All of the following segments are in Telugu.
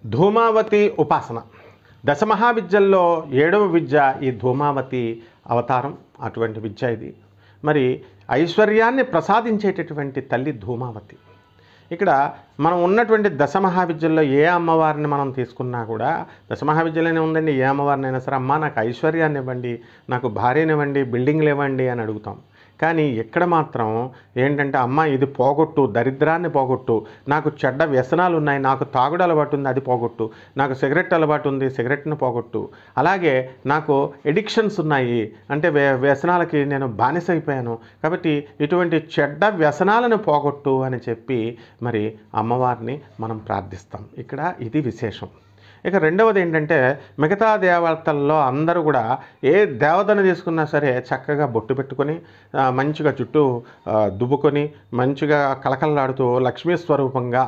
ధూమావతి ఉపాసన దశమహావిద్యల్లో ఏడవ విద్య ఈ ధూమావతి అవతారం అటువంటి విద్య ఇది మరి ఐశ్వర్యాన్ని ప్రసాదించేటటువంటి తల్లి ధూమావతి ఇక్కడ మనం ఉన్నటువంటి దశమహావిద్యల్లో ఏ అమ్మవారిని మనం తీసుకున్నా కూడా దశమహావిద్యలోనే ఉందండి ఏ అమ్మవారినైనా సరే అమ్మ నాకు ఐశ్వర్యాన్ని ఇవ్వండి నాకు భార్యనివ్వండి బిల్డింగ్లు ఇవ్వండి అని అడుగుతాం కానీ ఇక్కడ మాత్రం ఏంటంటే అమ్మ ఇది పోగొట్టు దరిద్రాన్ని పోగొట్టు నాకు చెడ్డ వ్యసనాలు ఉన్నాయి నాకు తాగుడు అలవాటు ఉంది అది పోగొట్టు నాకు సిగరెట్ అలవాటు ఉంది సిగరెట్ను పోగొట్టు అలాగే నాకు ఎడిక్షన్స్ ఉన్నాయి అంటే వ్య వ్యసనాలకి నేను బానిస అయిపోయాను కాబట్టి ఇటువంటి చెడ్డ వ్యసనాలను పోగొట్టు అని చెప్పి మరి అమ్మవారిని మనం ప్రార్థిస్తాం ఇక్కడ ఇది విశేషం ఇక రెండవది ఏంటంటే మిగతా దేవతల్లో అందరూ కూడా ఏ దేవతను తీసుకున్నా సరే చక్కగా బొట్టు పెట్టుకొని ఆ, మంచిగా చుట్టూ ఆ, దువ్వుకొని మంచిగా కలకలలాడుతూ లక్ష్మీ స్వరూపంగా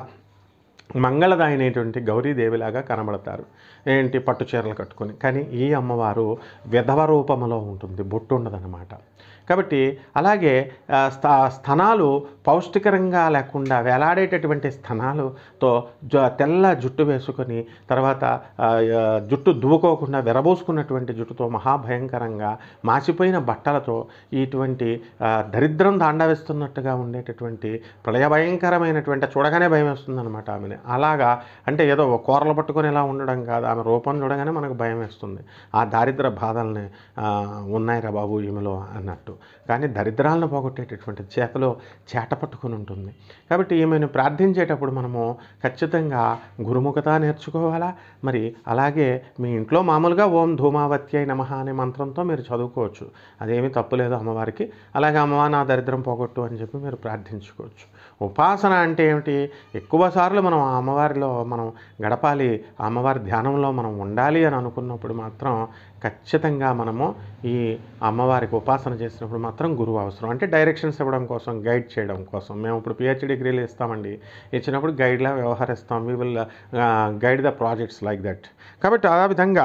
మంగళదాయినటువంటి గౌరీదేవిలాగా కనబడతారు ఏంటి పట్టు చీరలు కట్టుకొని కానీ ఈ అమ్మవారు విధవ రూపంలో ఉంటుంది బొట్టు ఉండదన్నమాట కాబట్టి అలాగే ఆ, స్థ స్థనాలు పౌష్టికరంగా లేకుండా వేలాడేటటువంటి స్థనాలతో జ తెల్ల జుట్టు వేసుకొని తర్వాత ఆ, ఆ, జుట్టు దువ్వుకోకుండా విరబోసుకున్నటువంటి జుట్టుతో మహాభయంకరంగా మాసిపోయిన బట్టలతో ఇటువంటి ఆ, దరిద్రం దాండవేస్తున్నట్టుగా ఉండేటటువంటి ప్రళయభయంకరమైనటువంటి చూడగానే భయం వేస్తుంది అనమాట ఆమెని అలాగా అంటే ఏదో కూరలు పట్టుకొని ఇలా ఉండడం కాదు ఆమె రూపం చూడగానే మనకు భయం వేస్తుంది ఆ దారిద్ర బాధల్ని ఆ, ఉన్నాయిరా బాబు ఈమెలో అన్నట్టు కానీ దరిద్రాలను పోగొట్టేటటువంటి చేపలో చేట పట్టుకొని ఉంటుంది కాబట్టి ఈమెను ప్రార్థించేటప్పుడు మనము ఖచ్చితంగా గురుముఖత నేర్చుకోవాలా మరి అలాగే మీ ఇంట్లో మామూలుగా ఓం ధూమావత్యై నమః అనే మంత్రంతో మీరు చదువుకోవచ్చు అదేమీ తప్పులేదు అమ్మవారికి అలాగే అమ్మవారి నా దరిద్రం పోగొట్టు అని చెప్పి మీరు ప్రార్థించుకోవచ్చు ఉపాసన అంటే ఏమిటి ఎక్కువ సార్లు మనం ఆ అమ్మవారిలో మనం గడపాలి ఆ అమ్మవారి ధ్యానంలో మనం ఉండాలి అని అనుకున్నప్పుడు మాత్రం ఖచ్చితంగా మనము ఈ అమ్మవారికి ఉపాసన చేసినప్పుడు మాత్రం గురువు అవసరం అంటే డైరెక్షన్స్ ఇవ్వడం కోసం గైడ్ చేయడం కోసం మేము ఇప్పుడు పిహెచ్డి డిగ్రీలు ఇస్తామండి ఇచ్చినప్పుడు గైడ్లా వ్యవహరిస్తాం we will guide the projects like that కాబట్టి ఆ విధంగా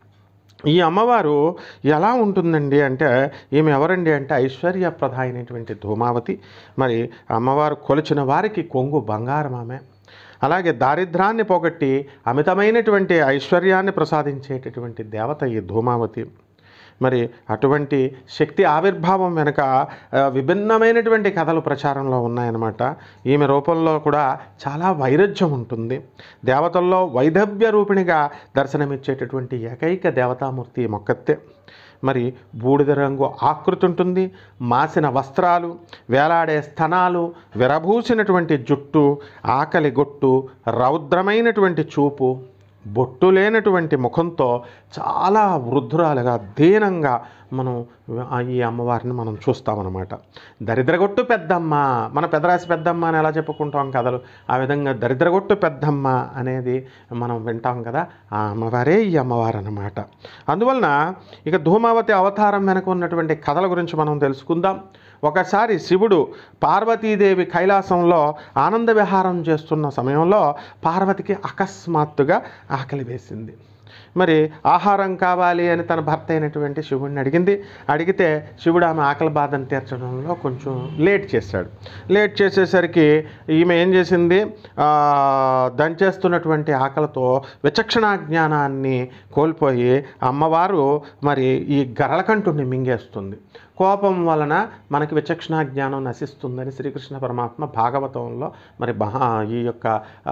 ఈ అమ్మవారు ఎలా ఉంటుందండి అంటే ఈమె ఎవరండి అంటే ఐశ్వర్యప్రద అయినటువంటి ధూమావతి మరి అమ్మవారు కొలిచిన వారికి కొంగు బంగారం ఆమె అలాగే దారిద్రాన్ని పోగొట్టి అమితమైనటువంటి ఐశ్వర్యాన్ని ప్రసాదించేటటువంటి దేవత ఈ ధూమావతి మరి అటువంటి శక్తి ఆవిర్భావం వెనుక ఆ, విభిన్నమైనటువంటి కథలు ప్రచారంలో ఉన్నాయన్నమాట ఈమె రూపంలో కూడా చాలా వైరుధ్యం ఉంటుంది దేవతల్లో వైదవ్య రూపిణిగా దర్శనమిచ్చేటటువంటి ఏకైక దేవతామూర్తి ఈ మొక్కత్తే మరి బూడిద రంగు ఆకృతి ఉంటుంది మాసిన వస్త్రాలు వేలాడే స్థనాలు విరబూసినటువంటి జుట్టు ఆకలి గొట్టు రౌద్రమైనటువంటి చూపు బొట్టు లేనటువంటి ముఖంతో చాలా వృద్ధురాలుగా దీనంగా మనం ఆ ఈ అమ్మవారిని మనం చూస్తామన్నమాట దరిద్రగొట్టు పెద్దమ్మ మన పెదరాశి పెద్దమ్మ అని ఎలా చెప్పుకుంటాం కథలు ఆ విధంగా దరిద్రగొట్టు పెద్దమ్మ అనేది మనం వింటాం కదా ఆ అమ్మవారే ఈ అమ్మవారు అన్నమాట అందువలన ఇక ధూమావతి అవతారం వెనక ఉన్నటువంటి కథల గురించి మనం తెలుసుకుందాం ఒకసారి శివుడు పార్వతీదేవి కైలాసంలో ఆనంద విహారం చేస్తున్న సమయంలో పార్వతికి అకస్మాత్తుగా ఆకలి వేసింది మరి ఆహారం కావాలి అని తన భర్త అయినటువంటి శివుడిని అడిగింది అడిగితే శివుడు ఆమె ఆకలి బాధను తీర్చడంలో కొంచెం లేట్ చేశాడు లేట్ చేసేసరికి ఈమె ఏం చేసింది ఆ, దంచేస్తున్నటువంటి ఆకలితో విచక్షణ జ్ఞానాన్ని కోల్పోయి అమ్మవారు మరి ఈ గరళకంఠుని మింగేస్తుంది కోపం వలన మనకి విచక్షణ జ్ఞానం నశిస్తుందని శ్రీకృష్ణ పరమాత్మ భాగవతంలో మరి మహా ఈ యొక్క ఆ,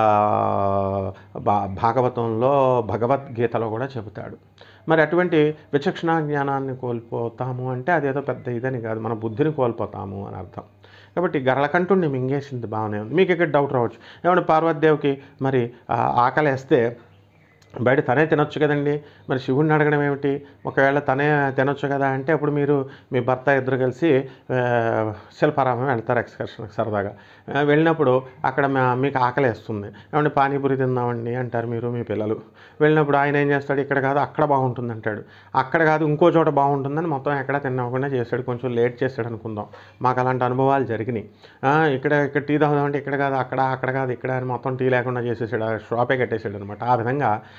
భా- భాగవతంలో భగవద్గీతలో కూడా చెబుతాడు మరి అటువంటి విచక్షణ జ్ఞానాన్ని కోల్పోతాము అంటే అదేదో పెద్ద ఇదని కాదు మన బుద్ధిని కోల్పోతాము అని అర్థం కాబట్టి గరళకంఠుణ్ణి మింగేసింది బాగానే ఉంది మీకు ఇక్కడ డౌట్ రావచ్చు ఏమంటే పార్వతీదేవికి మరి ఆ, ఆకలేస్తే బయట తనే తినొచ్చు కదండి మరి శివుడిని అడగడం ఏమిటి ఒకవేళ తనే తినొచ్చు కదా అంటే అప్పుడు మీరు మీ భర్త ఇద్దరు కలిసి ఆ, శిల్పారామం వెళ్తారు ఎక్స్కర్షన్కి సరదాగా ఆ, వెళ్ళినప్పుడు అక్కడ మా- మీకు ఆకలి వేస్తుంది ఏమంటే పానీపూరి తిందామండి అంటారు మీరు మీ పిల్లలు వెళ్ళినప్పుడు ఆయన ఏం చేస్తాడు ఇక్కడ కాదు అక్కడ బాగుంటుంది అంటాడు అక్కడ కాదు ఇంకో చోట బాగుంటుందని మొత్తం ఎక్కడ తినకుండా చేశాడు కొంచెం లేట్ చేశాడు అనుకుందాం మాకు అలాంటి అనుభవాలు జరిగినాయి ఆ, ఇక్కడ ఇక్కడ టీ తాగుదామంటే ఇక్కడ కాదు అక్కడ అక్కడ కాదు ఇక్కడ అని మొత్తం టీ లేకుండా చేసేసాడు ఆ షాపే కట్టేసాడు అనమాట ఆ విధంగా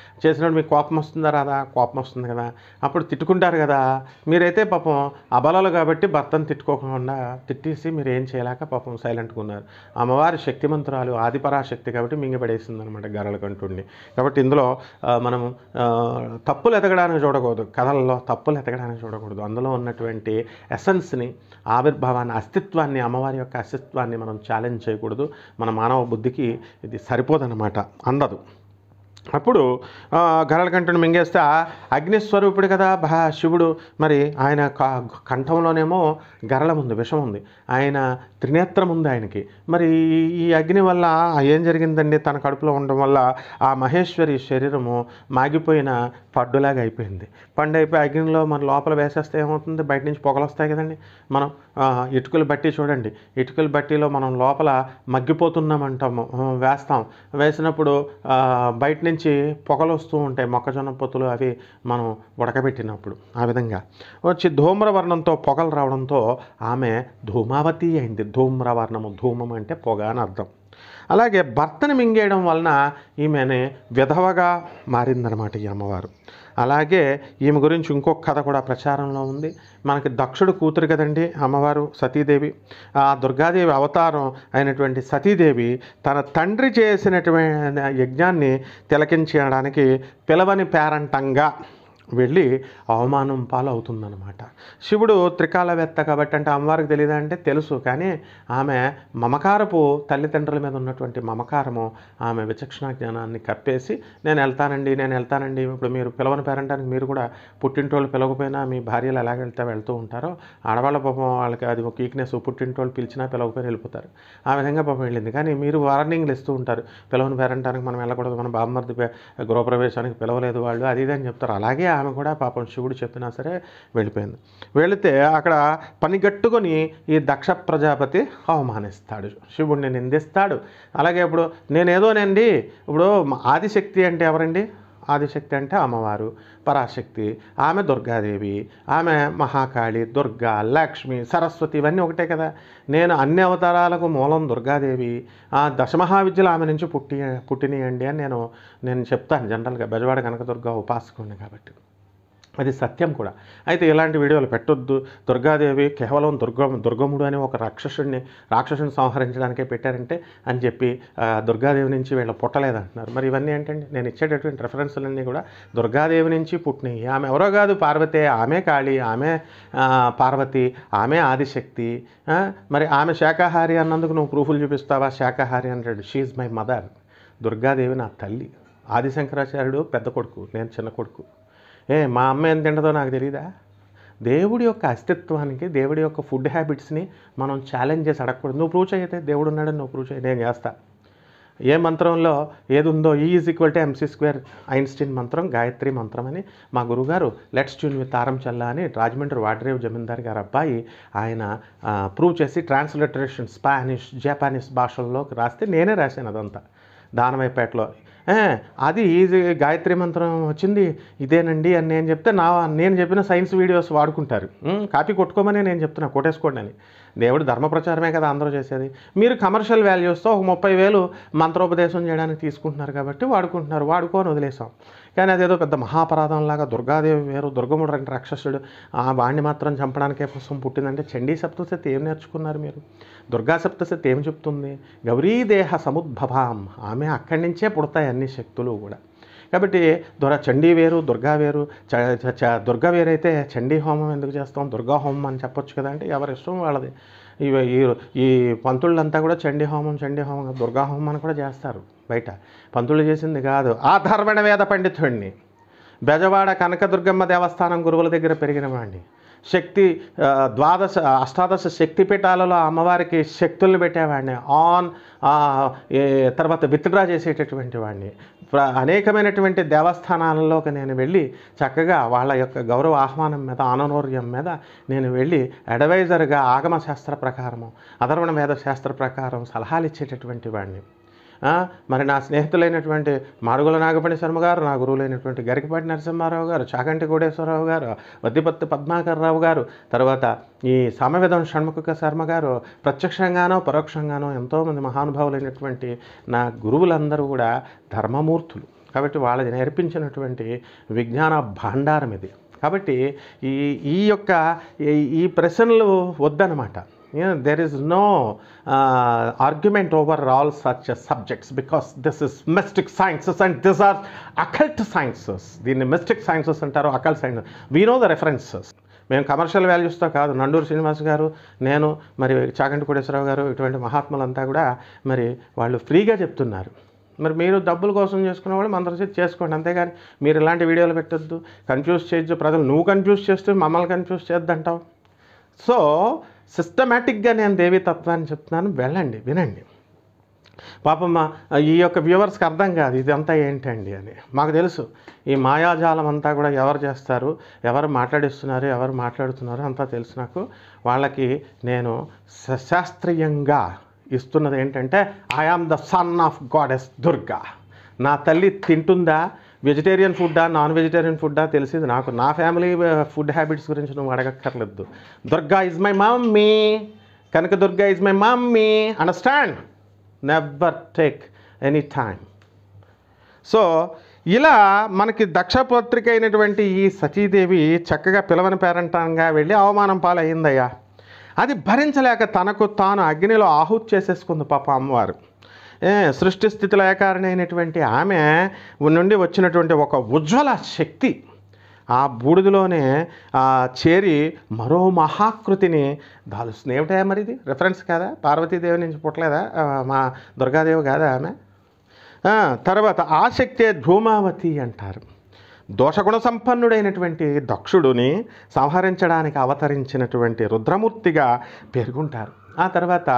చేసినప్పుడు మీకు కోపం వస్తుందా రాదా కోపం వస్తుంది కదా అప్పుడు తిట్టుకుంటారు కదా మీరైతే పాపం అబలాలు కాబట్టి భర్తను తిట్టుకోకుండా తిట్టేసి మీరు ఏం చేయలేక పాపం సైలెంట్గా ఉన్నారు అమ్మవారి శక్తిమంతురాలు ఆదిపరాశక్తి కాబట్టి మింగిపడేసింది అనమాట గరళ కంటుండి కాబట్టి ఇందులో ఆ, మనం ఆ, తప్పులు ఎతకడానికి చూడకూడదు కథల్లో తప్పులు ఎతకడానికి చూడకూడదు అందులో ఉన్నటువంటి ఎసెన్స్ని ఆవిర్భావాన్ని అస్తిత్వాన్ని అమ్మవారి యొక్క అస్తిత్వాన్ని మనం ఛాలెంజ్ చేయకూడదు మన మానవ బుద్ధికి ఇది సరిపోదన్నమాట అందదు అప్పుడు ఆ, గరళకంఠుని మింగేస్తే ఆ అగ్నిస్వరూపుడు కదా భా శివుడు మరి ఆయన క- కంఠంలోనేమో గరళం ఉంది విషం ఉంది ఆయన త్రినేత్రం ఉంది ఆయనకి మరి ఈ- ఈ అగ్ని వల్ల ఏం జరిగిందండి తన కడుపులో ఉండడం వల్ల ఆ మహేశ్వరి శరీరము మాగిపోయిన పడ్డులాగా అయిపోయింది పండు అయిపోయి అగ్నిలో మన లోపల వేసేస్తే ఏమవుతుంది బయట నుంచి పొగలు వస్తాయి కదండి మనం ఆ, ఇటుకలు బట్టి చూడండి ఇటుకల బట్టీలో మనం లోపల మగ్గిపోతున్నామంటాము ఆ, వేస్తాం వేసినప్పుడు ఆ, బయట నుంచి పొగలు వస్తూ ఉంటాయి మొక్కజొన్న పొత్తులు అవి మనం ఉడకబెట్టినప్పుడు ఆ విధంగా వచ్చి ధూమ్రవర్ణంతో పొగలు రావడంతో ఆమె ధూమావతి అయింది ధూమ్రవర్ణము ధూమం అంటే పొగ అని అర్థం అలాగే భర్తను మింగేయడం వలన ఈమెని విధవగా మారిందనమాట ఈ అమ్మవారు అలాగే ఈమె గురించి ఇంకొక కథ కూడా ప్రచారంలో ఉంది మనకి దక్షుడు కూతురు కదండి అమ్మవారు సతీదేవి ఆ దుర్గాదేవి అవతారం అయినటువంటి సతీదేవి తన తండ్రి చేసినటువంటి యజ్ఞాన్ని తిలకించడానికి పిలవని పేరంటంగా వెళ్ళి అవమానం పాలవుతుందన్నమాట శివుడు త్రికాలవేత్త కాబట్టి అంటే అమ్మవారికి తెలియదా అంటే తెలుసు కానీ ఆమె మమకారపు తల్లిదండ్రుల మీద ఉన్నటువంటి మమకారము ఆమె విచక్షణ జ్ఞానాన్ని కప్పేసి నేను వెళ్తానండి నేను వెళ్తానండి ఇప్పుడు మీరు పిలవని పేరంటానికి మీరు కూడా పుట్టింటోళ్ళు పిలవకపోయినా మీ భార్యలు ఎలాగ వెళ్తే వెళ్తూ ఉంటారో ఆడవాళ్ళ పాపం వాళ్ళకి అది ఒక వీక్నెస్ పుట్టింటోళ్ళు పిలిచినా పిలవకపోయినా వెళ్ళిపోతారు ఆ విధంగా పాపం వెళ్ళింది కానీ మీరు వార్నింగ్లు ఇస్తూ ఉంటారు పిలవని పేరంటానికి మనం వెళ్ళకూడదు మన బామ్మర్ది పే- గృహప్రవేశానికి పిలవలేదు వాళ్ళు అది ఇది అని చెప్తారు అలాగే ఆమె కూడా పాపం శివుడు చెప్పినా సరే వెళ్ళిపోయింది వెళితే అక్కడ పనిగట్టుకొని ఈ దక్ష ప్రజాపతి అవమానిస్తాడు శివుడిని నిందిస్తాడు అలాగే ఇప్పుడు నేనేదోనండి ఇప్పుడు మా ఆదిశక్తి అంటే ఎవరండి ఆదిశక్తి అంటే అమ్మవారు పరాశక్తి ఆమె దుర్గాదేవి ఆమె మహాకాళి దుర్గా లక్ష్మి సరస్వతి ఇవన్నీ ఒకటే కదా నేను అన్ని అవతారాలకు మూలం దుర్గాదేవి ఆ దశమహావిద్యలు ఆమె నుంచి పుట్టి పుట్టినయండి అని నేను నేను చెప్తాను జనరల్గా బెజవాడ కనకదుర్గ ఉపాసకుని కాబట్టి అది సత్యం కూడా అయితే ఇలాంటి వీడియోలు పెట్టొద్దు దుర్గాదేవి కేవలం దుర్గ దుర్గముడు అని ఒక రాక్షసుడిని రాక్షసుని సంహరించడానికే పెట్టారంటే అని చెప్పి ఆ, దుర్గాదేవి నుంచి వీళ్ళ పుట్టలేదంటున్నారు మరి ఇవన్నీ ఏంటంటే నేను ఇచ్చేటటువంటి రెఫరెన్స్లన్నీ కూడా దుర్గాదేవి నుంచి పుట్టినాయి ఆమె ఎవరో కాదు పార్వతే ఆమె కాళి ఆమె ఆ, పార్వతి ఆమె ఆదిశక్తి ఆ, మరి ఆమె శాకాహారి అన్నందుకు నువ్వు ప్రూఫ్లు చూపిస్తావా శాకాహారి అంటాడు షీఈ్ మై మదర్ దుర్గాదేవి నా తల్లి ఆదిశంకరాచార్యుడు పెద్ద కొడుకు నేను చిన్న కొడుకు ఏ మా అమ్మ ఎంత తింటదో నాకు తెలియదా దేవుడి యొక్క అస్తిత్వానికి దేవుడి యొక్క ఫుడ్ హ్యాబిట్స్ని మనం ఛాలెంజ్ చేసి అడగకూడదు నువ్వు ప్రూవ్ చేయతే దేవుడు ఉన్నాడని నువ్వు ప్రూవ్ చేయి నేను చేస్తా ఏ మంత్రంలో ఏది ఉందో E is equal to MC square Einstein మంత్రం గాయత్రి మంత్రం అని మా గురుగారు let's tune with Taram Challa అని రాజమండ్రి వాడ్రేవ్ జమీందార్ గారి అబ్బాయి ఆయన ప్రూవ్ చేసి ట్రాన్స్లిటరేషన్ స్పానిష్ జపానీస్ భాషల్లోకి రాస్తే నేనే రాశాను అదంతా దానమైపేటలో ఏ, అది ఈజీ గాయత్రి మంత్రం వచ్చింది ఇదేనండి అని నేను చెప్తే నా నేను చెప్పిన సైన్స్ వీడియోస్ వాడుకుంటారు ఉమ్, కాపీ కొట్టుకోమని నేను చెప్తున్నా కొట్టేసుకోండి అని దేవుడు ధర్మ ప్రచారమే కదా అందరూ చేసేది మీరు కమర్షియల్ వాల్యూస్తో ఒక ముప్పై వేలు మంత్రోపదేశం చేయడానికి తీసుకుంటున్నారు కాబట్టి వాడుకుంటున్నారు వాడుకొని వదిలేసాం కానీ అదేదో పెద్ద మహాపరాధంలాగా దుర్గాదేవి వేరు దుర్గముడు అంటే రాక్షసుడు ఆ వాణ్ణి మాత్రం చంపడానికే కోసం పుట్టిందంటే చండీ సప్తశతి ఏం నేర్చుకున్నారు మీరు దుర్గా సప్తశతి ఏం చెప్తుంది గౌరీదేహ సముద్భవాం ఆమె అక్కడి నుంచే పుడతాయి అన్ని శక్తులు కూడా కాబట్టి దొర చండీ వేరు దుర్గా వేరు చ చ- చ- దుర్గా వేరైతే చండీ హోమం ఎందుకు చేస్తాం దుర్గా హోమం అని చెప్పొచ్చు కదా అంటే ఎవరి ఇష్టం వాళ్ళది ఇవి ఈ ఈ పంతుళ్ళంతా కూడా చండీ హోమం చండీ హోమం దుర్గా హోమం అని కూడా చేస్తారు బయట పంతులు చేసింది కాదు ఆధర్వణ వేద పండితుడిని బెజవాడ కనకదుర్గమ్మ దేవస్థానం గురువుల దగ్గర పెరిగిన వాడిని శక్తి ఆ, ద్వాదశ అష్టాదశ శక్తి పీఠాలలో అమ్మవారికి శక్తులను పెట్టేవాడిని ఆన్ ఆ, ఏ, తర్వాత విత్డ్రా చేసేటటువంటి వాడిని ప్ర- అనేకమైనటువంటి దేవస్థానాలలోకి నేను వెళ్ళి చక్కగా వాళ్ళ యొక్క గౌరవ ఆహ్వానం మీద ఆననోర్యం మీద నేను వెళ్ళి అడ్వైజర్గా ఆగమ శాస్త్ర ప్రకారము అధర్వణ వేద శాస్త్ర ప్రకారం సలహాలు ఇచ్చేటటువంటి వాడిని ఆ, మరి నా స్నేహితులైనటువంటి మాడుగుల నాగపణి శర్మ గారు నా గురువులైనటువంటి గరికపాటి నరసింహారావు గారు చాగంటి కోటేశ్వరరావు గారు వద్దిపత్తి పద్మాకర్ రావు గారు తర్వాత ఈ సామవేదం షణ్ముఖ శర్మ గారు ప్రత్యక్షంగానో పరోక్షంగానో ఎంతోమంది మహానుభావులైనటువంటి నా గురువులందరూ కూడా ధర్మమూర్తులు కాబట్టి వాళ్ళది నేర్పించినటువంటి విజ్ఞాన భాండారం ఇది కాబట్టి ఈ ఈ యొక్క ఈ- ఈ ప్రశ్నలు వద్దనమాట there is no argument over all such subjects because this is mystic sciences and this are occult sciences దీన్ని మిస్టిక్ సైన్సెస్ అంటారు occult science we know the references మేము కమర్షియల్ వాల్యూస్తో కాదు నండూరు శ్రీనివాస్ గారు నేను మరి చాగంటి కోటేశ్వరరావు గారు ఇటువంటి మహాత్ములంతా కూడా మరి వాళ్ళు ఫ్రీగా చెప్తున్నారు మరి మీరు డబ్బుల కోసం చేసుకునే వాళ్ళు మన చేతి చేసుకోండి అంతేగాని మీరు ఇలాంటి వీడియోలు పెట్టొద్దు కన్ఫ్యూజ్ చేయొచ్చు ప్రజలు నువ్వు కన్ఫ్యూజ్ చేస్తే మమ్మల్ని కన్ఫ్యూజ్ చేద్దంటావు సో సిస్టమేటిక్గా నేను దేవీ తత్వాన్ని చెప్తున్నాను వెళ్ళండి వినండి పాపం మా ఈ యొక్క వ్యూవర్స్కి అర్థం కాదు ఇదంతా ఏంటండి అని మాకు తెలుసు ఈ మాయాజాలం అంతా కూడా ఎవరు చేస్తారు ఎవరు మాట్లాడిస్తున్నారు ఎవరు మాట్లాడుతున్నారు అంతా తెలుసు నాకు వాళ్ళకి నేను శ- శాస్త్రీయంగా ఇస్తున్నది ఏంటంటే I am the son of goddess Durga నా తల్లి తింటుందా వెజిటేరియన్ ఫుడ్డా నాన్ వెజిటేరియన్ ఫుడ్డా తెలిసింది నాకు నా ఫ్యామిలీ ఫుడ్ హ్యాబిట్స్ గురించి నువ్వు అడగక్కర్లేదు దుర్గా ఇస్ మై మమ్మీ కనుక Durga is my mummy understand never take any time so ఇలా మనకి దక్షపత్రిక అయినటువంటి ఈ సతీదేవి చక్కగా పిలవని పేరంటంగా వెళ్ళి అవమానం పాలయ్యిందయ్యా అది భరించలేక తనకు తాను అగ్నిలో ఆహుతి చేసేసుకుంది పాప అమ్మవారు ఏ, సృష్టి స్థితిలో ఏకారణైనటువంటి ఆమె నుండి వచ్చినటువంటి ఒక ఉజ్వల శక్తి ఆ బూడిదలోనే ఆ, చేరి మరో మహాకృతిని దాలుస్తుంది ఏమిటా మరి ఇది రెఫరెన్స్ కాదా పార్వతీదేవి నుంచి పుట్టలేదా ఆ, మా దుర్గాదేవి కాదా ఆమె ఆ, తర్వాత ఆ శక్తే ధూమావతి అంటారు దోషగుణ సంపన్నుడైనటువంటి దక్షుడుని సంహరించడానికి అవతరించినటువంటి రుద్రమూర్తిగా పేర్కొంటారు ఆ తర్వాత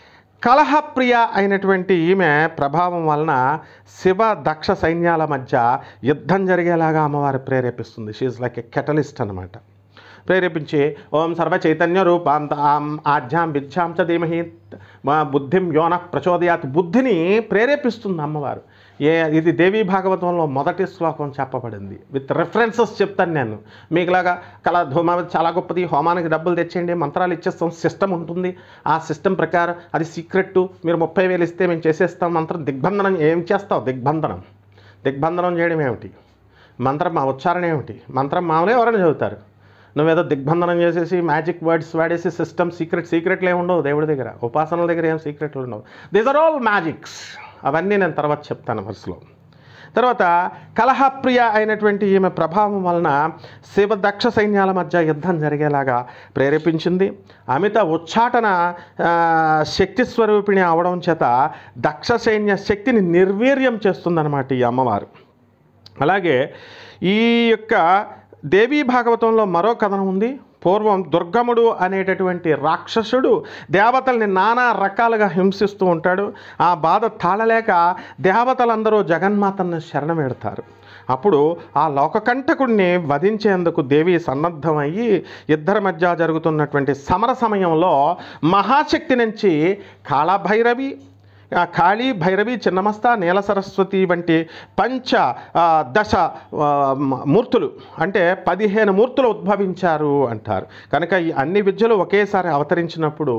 కలహప్రియ అయినటువంటి ఈమె ప్రభావం వలన శివ దక్ష సైన్యాల మధ్య యుద్ధం జరిగేలాగా అమ్మవారు ప్రేరేపిస్తుంది షీఈ్ లైక్ ఎ కెటలిస్ట్ అనమాట ప్రేరేపించి ఓం సర్వ చైతన్య రూపాంత ఆం ఆజ్యాం విద్యాం చ ధీమహి మా బుద్ధిం యోన ప్రచోదయాత్ బుద్ధిని ప్రేరేపిస్తుంది అమ్మవారు ఏ ఇది దేవీ భాగవతంలో మొదటి శ్లోకం చెప్పబడింది విత్ రెఫరెన్సెస్ చెప్తాను నేను మీకులాగా కళ ధూమావతి చాలా గొప్పది హోమానికి డబ్బులు తెచ్చేయండి మంత్రాలు ఇచ్చేస్తాం సిస్టమ్ ఉంటుంది ఆ సిస్టమ్ ప్రకారం అది సీక్రెట్ మీరు ముప్పై వేలు ఇస్తే మేము చేసేస్తాం మంత్రం దిగ్బంధనం ఏం చేస్తావు దిగ్బంధనం దిగ్బంధనం చేయడం ఏమిటి మంత్రం మా ఉచ్చారణ ఏమిటి మంత్రం మామూలుగా ఎవరైనా చదువుతారు నువ్వేదో దిగ్బంధనం చేసేసి మ్యాజిక్ వర్డ్స్ వాడేసి సిస్టమ్ సీక్రెట్ సీక్రెట్లు ఏమి ఉండవు దేవుడి దగ్గర ఉపాసనల దగ్గర ఏం సీక్రెట్లు ఉండవు దీస్ ఆర్ ఆల్ మ్యాజిక్స్ అవన్నీ నేను తర్వాత చెప్తాను వరుసలో తర్వాత కలహప్రియ అయినటువంటి ఈమె ప్రభావం వలన శివ దక్ష సైన్యాల మధ్య యుద్ధం జరిగేలాగా ప్రేరేపించింది అమిత ఉచ్చాటన ఆ, శక్తి స్వరూపిణి అవడం చేత దక్ష సైన్య శక్తిని నిర్వీర్యం చేస్తుందన్నమాట ఈ అమ్మవారు అలాగే ఈ యొక్క దేవీ భాగవతంలో మరో కథనం ఉంది పూర్వం దుర్గముడు అనేటటువంటి రాక్షసుడు దేవతల్ని నానా రకాలుగా హింసిస్తూ ఉంటాడు ఆ బాధ తాళలేక దేవతలందరూ జగన్మాతను శరణమెడతారు అప్పుడు ఆ లోకకంటకుడిని వధించేందుకు దేవి సన్నద్ధమయ్యి ఇద్దరి మధ్య జరుగుతున్నటువంటి సమర సమయంలో మహాశక్తి నుంచి కాళభైరవి ఆ కాళీ భైరవి చిన్నమస్త నీల సరస్వతి వంటి పంచ ఆ, దశ ఆ, మ- మూర్తులు అంటే పదిహేను మూర్తులు ఉద్భవించారు అంటారు కనుక ఈ అన్ని విద్యలు ఒకేసారి అవతరించినప్పుడు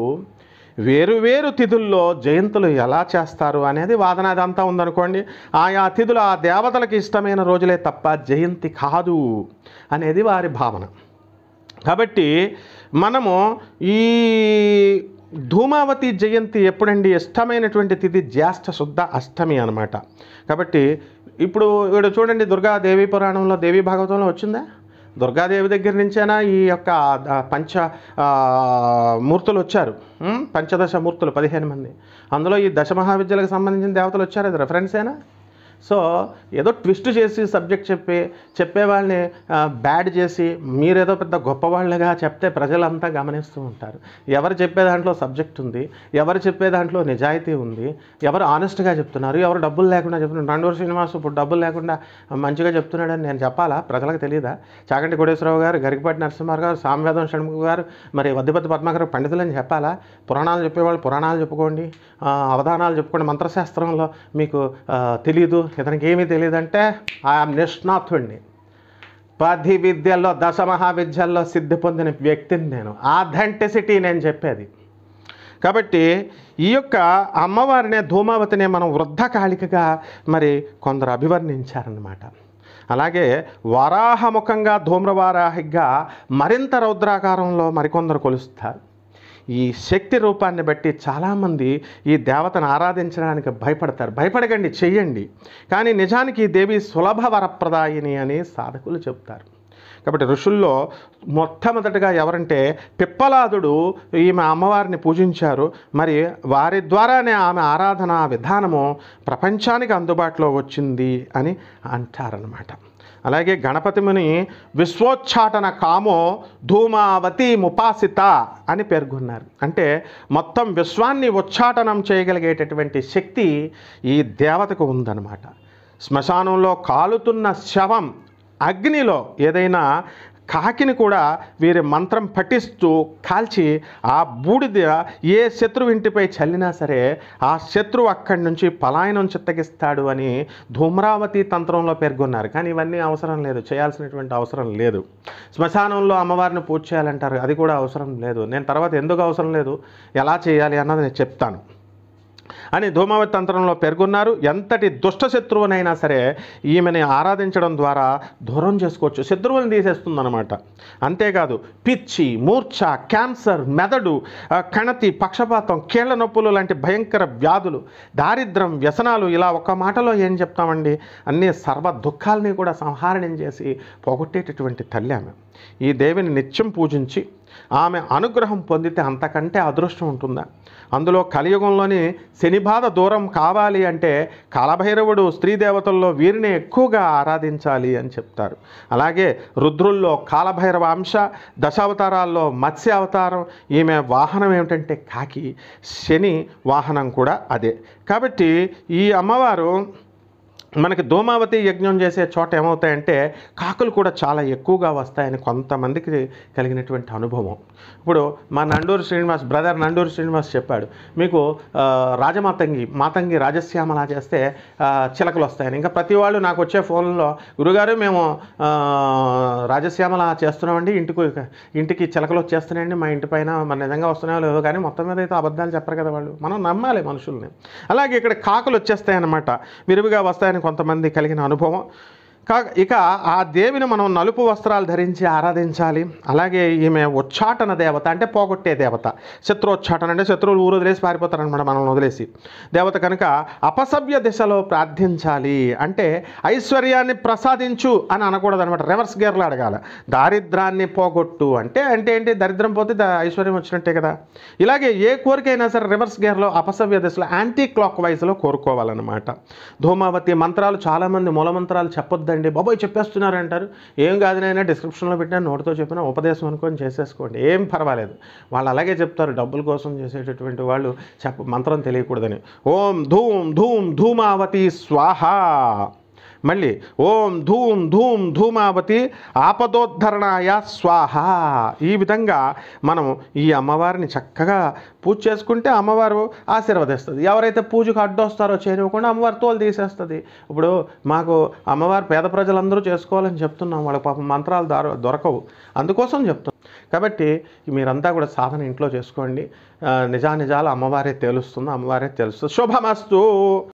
వేరు వేరు తిథుల్లో జయంతులు ఎలా చేస్తారు అనేది వాదన అదంతా ఉందనుకోండి ఆయా తిథులు ఆ దేవతలకు ఇష్టమైన రోజులే తప్ప జయంతి కాదు అనేది వారి భావన కాబట్టి మనము ఈ ధూమావతి జయంతి ఎప్పుడండి ఇష్టమైనటువంటి తిథి జ్యేష్ఠ శుద్ధ అష్టమి అనమాట కాబట్టి ఇప్పుడు ఇక్కడ చూడండి దుర్గాదేవి పురాణంలో దేవి భాగవతంలో వచ్చిందా దుర్గాదేవి దగ్గర నుంచేనా ఈ యొక్క ఆ, పంచ ఆ, మూర్తులు వచ్చారు ఉం? పంచదశ మూర్తులు పదిహేను మంది అందులో ఈ దశ మహావిద్యలకు సంబంధించిన దేవతలు వచ్చారు అది రెఫరెన్సేనా సో ఏదో ట్విస్ట్ చేసి సబ్జెక్ట్ చెప్పి చెప్పే వాళ్ళని బ్యాడ్ చేసి మీరేదో పెద్ద గొప్పవాళ్ళగా చెప్తే ప్రజలంతా గమనిస్తూ ఉంటారు ఎవరు చెప్పే దాంట్లో సబ్జెక్ట్ ఉంది ఎవరు చెప్పే దాంట్లో నిజాయితీ ఉంది ఎవరు ఆనెస్ట్గా చెప్తున్నారు ఎవరు డబ్బులు లేకుండా చెప్తున్నారు నండూరు శ్రీనివాస్ ఇప్పుడు డబ్బులు లేకుండా మంచిగా చెప్తున్నాడని నేను చెప్పాలా ప్రజలకు తెలియదా చాగంటి కోటేశ్వరరావు గారు గరికపాటి నరసింహారావు గారు సామవేదం షణ్ముఖ గారు మరి వద్దిపతి పద్మాకర్ పండితులని చెప్పాలా పురాణాలు చెప్పేవాళ్ళు పురాణాలు చెప్పుకోండి ఆ, అవధానాలు చెప్పుకోండి మంత్రశాస్త్రంలో మీకు ఆ, తెలీదు ఇతనికి ఏమీ తెలియదంటే ఆయామ్ నిష్ణాతుడిని పది విద్యల్లో దశ మహావిద్యల్లో సిద్ధి పొందిన వ్యక్తిని నేను ఆథెంటిసిటీ నేను చెప్పేది కాబట్టి ఈ యొక్క అమ్మవారినే ధూమావతినే మనం వృద్ధ కాళికగా మరి కొందరు అభివర్ణించారన్నమాట అలాగే వరాహముఖంగా ధూమ్రవారాహిగా మరింత రౌద్రాకారంలో మరికొందరు కొలుస్తారు ఈ శక్తి రూపాన్ని బట్టి చాలామంది ఈ దేవతను ఆరాధించడానికి భయపడతారు భయపడకండి చెయ్యండి కానీ నిజానికి ఈ దేవి సులభ వరప్రదాయిని అని సాధకులు చెప్తారు కాబట్టి ఋషుల్లో మొట్టమొదటిగా ఎవరంటే పిప్పలాదుడు ఈమె అమ్మవారిని పూజించారు మరి వారి ద్వారానే ఆమె ఆరాధన విధానము ప్రపంచానికి అందుబాటులో వచ్చింది అని అంటారనమాట అలాగే గణపతిముని విశ్వోచ్చాటన కామో ధూమావతి ముపాసిత అని పేర్కొన్నారు అంటే మొత్తం విశ్వాన్ని ఉచ్చాటనం చేయగలిగేటటువంటి శక్తి ఈ దేవతకు ఉందన్నమాట శ్మశానంలో కాలుతున్న శవం అగ్నిలో ఏదైనా కాకిని కూడా వీరి మంత్రం పఠిస్తూ కాల్చి ఆ బూడిద ఏ శత్రువు ఇంటిపై చల్లినా సరే ఆ శత్రువు అక్కడి నుంచి పలాయనం చిత్తగిస్తాడు అని ధూమ్రావతి తంత్రంలో పేర్కొన్నారు కానీ ఇవన్నీ అవసరం లేదు చేయాల్సినటువంటి అవసరం లేదు శ్మశానంలో అమ్మవారిని పూజ చేయాలంటారు అది కూడా అవసరం లేదు నేను తర్వాత ఎందుకు అవసరం లేదు ఎలా చేయాలి అన్నది నేను చెప్తాను అని ధూమావతి తంత్రంలో పేర్కొన్నారు ఎంతటి దుష్ట శత్రువునైనా సరే ఈమెని ఆరాధించడం ద్వారా దూరం చేసుకోవచ్చు శత్రువుని తీసేస్తుందన్నమాట అంతేకాదు పిచ్చి మూర్ఛ క్యాన్సర్ మెదడు ఆ, కణతి పక్షపాతం కీళ్ల నొప్పులు లాంటి భయంకర వ్యాధులు దారిద్రం వ్యసనాలు ఇలా ఒక్క మాటలో ఏం చెప్తామండి అన్ని సర్వ దుఃఖాలని కూడా సంహారణం చేసి పోగొట్టేటటువంటి తల్లి ఆమె ఈ దేవిని నిత్యం పూజించి ఆమె అనుగ్రహం పొందితే అంతకంటే అదృష్టం ఉంటుందా అందులో కలియుగంలోని శని బాధ దూరం కావాలి అంటే కాలభైరవుడు స్త్రీ దేవతల్లో వీరిని ఎక్కువగా ఆరాధించాలి అని చెప్తారు అలాగే రుద్రుల్లో కాలభైరవ అంశ దశావతారాల్లో మత్స్య అవతారం ఈమె వాహనం ఏమిటంటే కాకి శని వాహనం కూడా అదే కాబట్టి ఈ అమ్మవారు మనకి ధూమావతి యజ్ఞం చేసే చోట ఏమవుతాయంటే కాకులు కూడా చాలా ఎక్కువగా వస్తాయని కొంతమందికి కలిగినటువంటి అనుభవం ఇప్పుడు మా నండూరు శ్రీనివాస్ బ్రదర్ నండూరు శ్రీనివాస్ చెప్పాడు మీకు ఆ, రాజమాతంగి మాతంగి రాజశ్యామలా చేస్తే ఆ, చిలకలు వస్తాయని ఇంకా ప్రతి వాళ్ళు నాకు వచ్చే ఫోన్లో గురుగారు మేము ఆ, రాజశ్యామల చేస్తున్నామండి ఇంటికి ఇంటికి చిలకలు వచ్చేస్తున్నాయండి మా ఇంటి పైన మన నిజంగా వస్తున్నాయో లేదో కానీ మొత్తం మీద అయితే అబద్ధాలు చెప్పరు కదా వాళ్ళు మనం నమ్మాలి మనుషుల్ని అలాగే ఇక్కడ కాకులు వచ్చేస్తాయన్నమాట విరివిగా వస్తాయని కొంతమంది కలిగిన అనుభవం కా ఇక ఆ దేవిని మనం నలుపు వస్త్రాలు ధరించి ఆరాధించాలి అలాగే ఈమె ఉచ్చాటన దేవత అంటే పోగొట్టే దేవత శత్రుోచ్చాటన అంటే శత్రువులు ఊరు వదిలేసి పారిపోతారనమాట మనల్ని వదిలేసి దేవత కనుక అపసవ్య దిశలో ప్రార్థించాలి అంటే ఐశ్వర్యాన్ని ప్రసాదించు అని అనకూడదు అనమాట రివర్స్ గేర్లో అడగాల దారిద్రాన్ని పోగొట్టు అంటే అంటే ఏంటి దరిద్రం పోతే దా- ఐశ్వర్యం వచ్చినట్టే కదా ఇలాగే ఏ కోరికైనా సరే రివర్స్ గేర్లో అపసవ్య దిశలో యాంటీ క్లాక్ వైజ్లో కోరుకోవాలన్నమాట ధూమావతి మంత్రాలు చాలామంది మూల మంత్రాలు చెప్పొద్దండి బాబోయ్ చెప్పేస్తున్నారు అంటారు ఏం కాదు నైనా డిస్క్రిప్షన్లో పెట్టినా నోటితో చెప్పినా ఉపదేశం అనుకొని చేసేసుకోండి ఏం పర్వాలేదు వాళ్ళు అలాగే చెప్తారు డబ్బుల కోసం చేసేటటువంటి వాళ్ళు చెప్ప మంత్రం తెలియకూడదని ఓం ధూమ్ ధూమ్ ధూమావతి స్వాహ మళ్ళీ ఓం ధూమ్ ధూమ్ ధూమావతి ఆపదోద్ధరణాయ స్వాహ ఈ విధంగా మనం ఈ అమ్మవారిని చక్కగా పూజ చేసుకుంటే అమ్మవారు ఆశీర్వదిస్తుంది ఎవరైతే పూజకు అడ్డొస్తారో చేయనివ్వకుండా అమ్మవారి తోలు తీసేస్తుంది ఇప్పుడు మాకు అమ్మవారు పేద ప్రజలందరూ చేసుకోవాలని చెప్తున్నాం వాళ్ళకి పాపం మంత్రాలు దొర దొరకవు అందుకోసం చెప్తున్నాం కాబట్టి మీరంతా కూడా సాధన ఇంట్లో చేసుకోండి ఆ, నిజానిజాలు అమ్మవారే తెలుస్తుంది అమ్మవారే తెలుస్తుంది శుభమస్తు